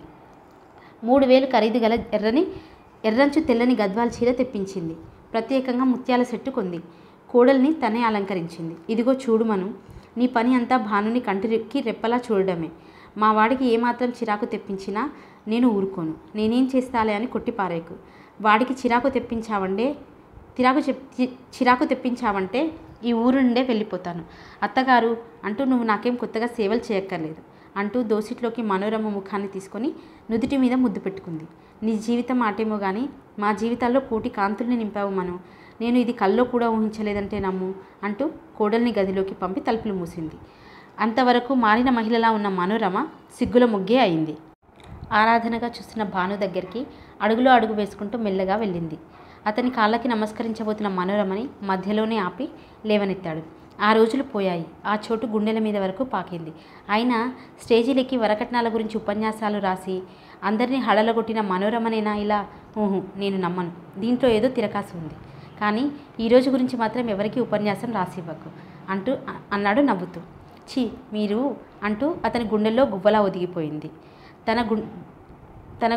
మూడు వేలు ఖరీదు గల ఎర్రని ఎర్రంచు తెల్లని గద్వాల చీర తెప్పించింది ప్రత్యేకంగా ముత్యాల సెట్టు కొంది కోడల్ని తనే అలంకరించింది ఇదిగో చూడుమను నీ పని అంతా భానుని కంటికి రెప్పలా చూడడమే మా వాడికి ఏమాత్రం చిరాకు తెప్పించినా నేను ఊరుకోను నేనేం చేస్తాలే అని కొట్టి పారేకు వాడికి చిరాకు తెప్పించావండే చిరాకు చెప్ చి- చిరాకు తెప్పించావంటే ఈ ఊరు నుండే వెళ్ళిపోతాను అత్తగారు అంటూ నువ్వు నాకేం కొత్తగా సేవలు చేయక్కర్లేదు అంటూ దోసిట్లోకి మనోరమ ముఖాన్ని తీసుకొని నుదుటి మీద ముద్దు పెట్టుకుంది నీ జీవితం ఆటేమో కానీ మా జీవితాల్లో కోటి కాంతుల్ని నింపావు మనం నేను ఇది కల్లో కూడా ఊహించలేదంటే నమ్ము అంటూ కోడల్ని గదిలోకి పంపి తలుపులు మూసింది అంతవరకు మారిన మహిళలా ఉన్న మనోరమ సిగ్గుల మొగ్గే అయింది ఆరాధనగా చూసిన భాను దగ్గరికి అడుగులో అడుగు వేసుకుంటూ మెల్లగా వెళ్ళింది అతని కాళ్ళకి నమస్కరించబోతున్న మనోరమని మధ్యలోనే ఆపి లేవనెత్తాడు ఆ రోజులు పోయాయి ఆ చోటు గుండెల మీద వరకు పాకింది అయినా స్టేజీలెక్కి వరకట్నాల గురించి ఉపన్యాసాలు రాసి అందరినీ హడలగొట్టిన మనోరమనేనా ఇలా ఊహు నేను నమ్మను దీంట్లో ఏదో తిరకాసు ఉంది కానీ ఈ రోజు గురించి మాత్రం ఎవరికీ ఉపన్యాసం రాసివ్వకు అంటూ అ- అన్నాడు నవ్వుతూ ఛీ మీరు అంటూ అతని గుండెల్లో గువ్వలా ఒదిగిపోయింది తన గు తన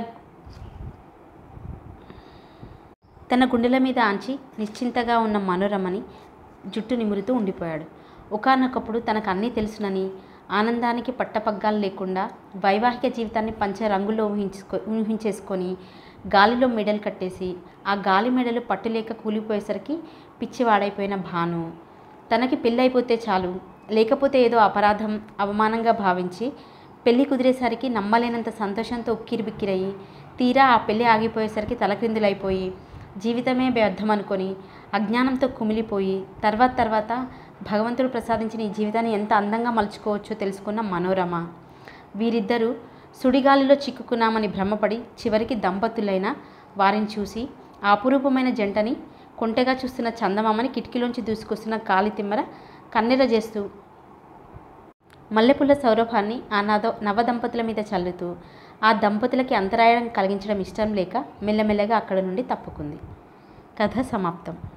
తన గుండెల మీద ఆంచి నిశ్చింతగా ఉన్న మనోరమని జుట్టు నిమురుతూ ఉండిపోయాడు ఒకానొకప్పుడు తనకు అన్నీ తెలుసునని ఆనందానికి పట్టపగ్గాలు లేకుండా వైవాహిక జీవితాన్ని పంచ రంగుల్లో ఊహించుకో ఊహించేసుకొని గాలిలో మెడలు కట్టేసి ఆ గాలి మెడలు పట్టులేక కూలిపోయేసరికి పిచ్చివాడైపోయిన భాను తనకి పెళ్ళైపోతే చాలు లేకపోతే ఏదో అపరాధం అవమానంగా భావించి పెళ్లి కుదిరేసరికి నమ్మలేనంత సంతోషంతో ఉక్కిరిబిక్కిరయ్యి తీరా ఆ పెళ్లి ఆగిపోయేసరికి తలక్రిందులైపోయి జీవితమే వ్యర్థం అనుకొని అజ్ఞానంతో కుమిలిపోయి తర్వాత తర్వాత భగవంతుడు ప్రసాదించిన ఈ జీవితాన్ని ఎంత అందంగా మలుచుకోవచ్చో తెలుసుకున్న మనోరమ వీరిద్దరూ సుడిగాలిలో చిక్కుకున్నామని భ్రమపడి చివరికి దంపతులైన వారిని చూసి ఆ అపురూపమైన జంటని కొంటెగా చూస్తున్న చందమామని కిటికీలోంచి దూసుకొస్తున్న కాలి తిమ్మర కన్నెర చేస్తూ మల్లెపూల సౌరభాన్ని ఆ నవ నవదంపతుల మీద చల్లుతూ ఆ దంపతులకి అంతరాయం కలిగించడం ఇష్టం లేక మెల్లమెల్లగా అక్కడ నుండి తప్పుకుంది కథ సమాప్తం